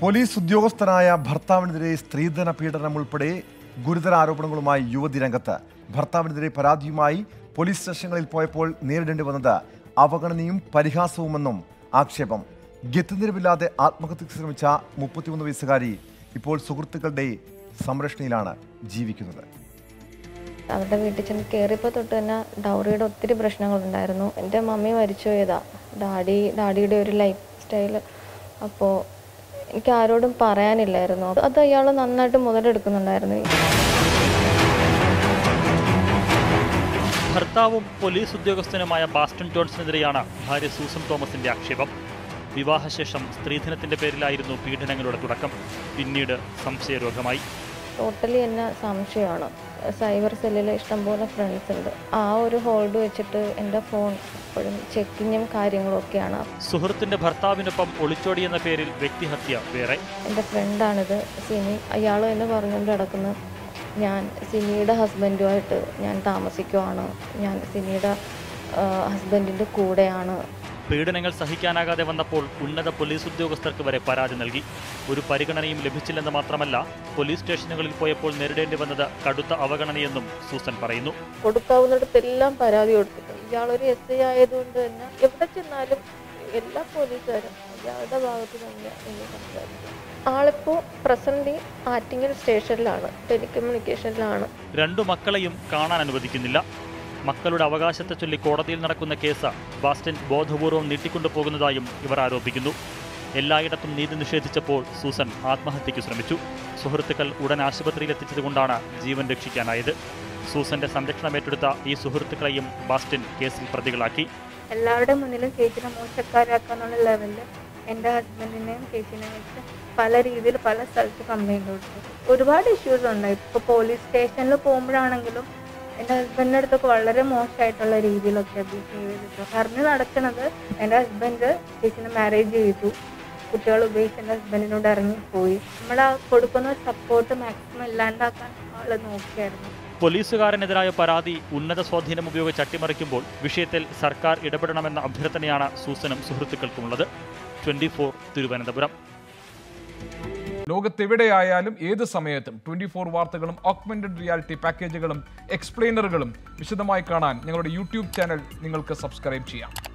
police ഉദ്യോഗസ്ഥനായ ഭർത്താവിനെതിരെ സ്ത്രീധന പീഡനം ഉൾപ്പെടെ ഗുരുതര ആരോപണങ്ങളുമായി യുവതി രംഗത്ത് ഭർത്താവിനെതിരെ പരാതിയുമായി പോലീസ് സ്റ്റേഷനുകളിൽ പോയപ്പോൾ നേരിടേണ്ടി വന്നത് അവഗണനയും പരിഹാസവുമെന്നും ആക്ഷേപം ഗത്യനിരവില്ലാതെ ആത്മഹത്യക്ക് ശ്രമിച്ച മുപ്പത്തിമൂന്ന് വയസ്സുകാരി ഇപ്പോൾ സുഹൃത്തുക്കളുടെ സംരക്ഷണയിലാണ് ജീവിക്കുന്നത് അവരുടെ വീട്ടിൽ ചെന്ന് കയറിയപ്പോൾ തൊട്ട് തന്നെ ഡൗറിയുടെ ഒത്തിരി പ്രശ്നങ്ങളുണ്ടായിരുന്നു എൻ്റെ മമ്മി മരിച്ചു പോയതാ ഡാഡി ഡാഡിയുടെ ഒരു ലൈഫ് സ്റ്റൈൽ അപ്പോൾ എനിക്ക് ആരോടും പറയാനില്ലായിരുന്നു അത് അയാൾ നന്നായിട്ട് മുതലെടുക്കുന്നുണ്ടായിരുന്നു ഭർത്താവും പോലീസ് ഉദ്യോഗസ്ഥനുമായ ബാസ്റ്റൺ ജോൺസിനെതിരെയാണ് ഭാര്യ സൂസൻ തോമസിന്റെ ആക്ഷേപം വിവാഹശേഷം സ്ത്രീധനത്തിന്റെ പേരിലായിരുന്നു പീഡനങ്ങളുടെ തുടക്കം പിന്നീട് സംശയരോഗമായി ടോട്ടലി എന്നെ സംശയമാണ് സൈബർ സെല്ലിൽ ഇഷ്ടംപോലെ ഫ്രണ്ട്സ് ഉണ്ട് ആ ഒരു ഹോൾഡ് വെച്ചിട്ട് എൻ്റെ ഫോൺ എപ്പോഴും ചെക്കിങ്ങും കാര്യങ്ങളും ഒക്കെയാണ് സുഹൃത്തിന്റെ ഭർത്താവിനൊപ്പം ഒളിച്ചോടിയെന്ന പേരിൽ വ്യക്തിഹത്യ വേറെ എൻ്റെ ഫ്രണ്ടാണിത് സിനി അയാൾ എന്ന് പറഞ്ഞുകൊണ്ട് കിടക്കുന്നു ഞാൻ സിനിയുടെ ഹസ്ബൻഡുമായിട്ട് ഞാൻ താമസിക്കുവാണ് ഞാൻ സിനിയുടെ ഹസ്ബൻഡിൻ്റെ കൂടെയാണ് പീഡനങ്ങൾ സഹിക്കാനാകാതെ വന്നപ്പോൾ ഉന്നത പോലീസ് ഉദ്യോഗസ്ഥർക്ക് വരെ പരാതി നൽകി ഒരു പരിഗണനയും ലഭിച്ചില്ലെന്ന് മാത്രമല്ല പോലീസ് സ്റ്റേഷനുകളിൽ പോയപ്പോൾ നേരിടേണ്ടി വന്നത് കടുത്ത അവഗണനയെന്നും സൂസൻ പറയുന്നു കൊടുക്കാവുന്നിടത്തെല്ലാം പരാതി കൊടുത്തിട്ടുണ്ട് ഇയാളൊരു എസ് ഐ ആയതുകൊണ്ട് തന്നെ എവിടെ ചെന്നാലും എല്ലാ പോലീസുകാരും ഇയാളുടെ ഭാഗത്ത് തന്നെ ഇനി സംസാരിക്കും ആളിപ്പോൾ പ്രസന്റ് ആറ്റിങ്ങൽ സ്റ്റേഷനിലാണ് ടെലികമ്മ്യൂണിക്കേഷനിലാണ് രണ്ടു മക്കളെയും കാണാൻ അനുവദിക്കുന്നില്ല മക്കളുടെ അവകാശത്തെ ചൊല്ലി കോടതിയിൽ നടക്കുന്ന കേസ് ബാസ്റ്റൻ ബോധപൂർവം നീട്ടിക്കൊണ്ടുപോകുന്നതായും ഇവർ ആരോപിക്കുന്നു എല്ലായിടത്തും നീതി നിഷേധിച്ചപ്പോൾ സൂസൻ ആത്മഹത്യയ്ക്ക് ശ്രമിച്ചു സുഹൃത്തുക്കൾ ഉടൻ ആശുപത്രിയിൽ എത്തിച്ചതുകൊണ്ടാണ് ജീവൻ രക്ഷിക്കാനായത് സൂസന്റെ സംരക്ഷണം ഏറ്റെടുത്ത ഈ സുഹൃത്തുക്കളെയും ബാസ്റ്റൻ കേസിൽ പ്രതികളാക്കി എല്ലാവരുടെ മുന്നിലും ചേച്ചിനെ മോശക്കാരാക്കാന്നുള്ള ലെവലിൽ എൻ്റെ ഹസ്ബൻഡിനെയും ചേച്ചിനെയും വെച്ച് പല രീതിയിൽ പല സ്ഥലത്ത് കംപ്ലൈൻറ്റ് കൊടുത്തു ഒരുപാട് ഇഷ്യൂസ് ഉണ്ടായി ഇപ്പോൾ പോലീസ് സ്റ്റേഷനിൽ പോകുമ്പോഴാണെങ്കിലും എൻ്റെ ഹസ്ബൻഡിൻ്റെ അടുത്തൊക്കെ വളരെ മോശമായിട്ടുള്ള രീതിയിലൊക്കെ ബിഹേവ് ചെയ്തിട്ടു പറഞ്ഞു നടക്കുന്നത് എൻ്റെ ഹസ്ബൻഡ് ചേച്ചിനെ മാരേജ് ചെയ്തു കുട്ടികൾ ഉപയോഗിച്ച് എൻ്റെ ഹസ്ബൻഡിനോട് ഇറങ്ങിപ്പോയി നമ്മൾ ആ കൊടുക്കുന്ന സപ്പോർട്ട് മാക്സിമം ഇല്ലാണ്ടാക്കാൻ ആൾ നോക്കിയായിരുന്നു പോലീസുകാരനെതിരായ പരാതി ഉന്നത സ്വാധീനം ഉപയോഗിച്ച് അട്ടിമറിക്കുമ്പോൾ വിഷയത്തിൽ സർക്കാർ ഇടപെടണമെന്ന അഭ്യർത്ഥനയാണ് സൂസനും സുഹൃത്തുക്കൾക്കുമുള്ളത് ട്വന്റി തിരുവനന്തപുരം ലോകത്തെവിടെയായാലും ഏത് സമയത്തും ട്വന്റി ഫോർ വാർത്തകളും ഓഗ്മെന്റഡ് റിയാലിറ്റി പാക്കേജുകളും എക്സ്പ്ലെയിനറുകളും വിശദമായി കാണാൻ ഞങ്ങളുടെ യൂട്യൂബ് ചാനൽ നിങ്ങൾക്ക് സബ്സ്ക്രൈബ് ചെയ്യാം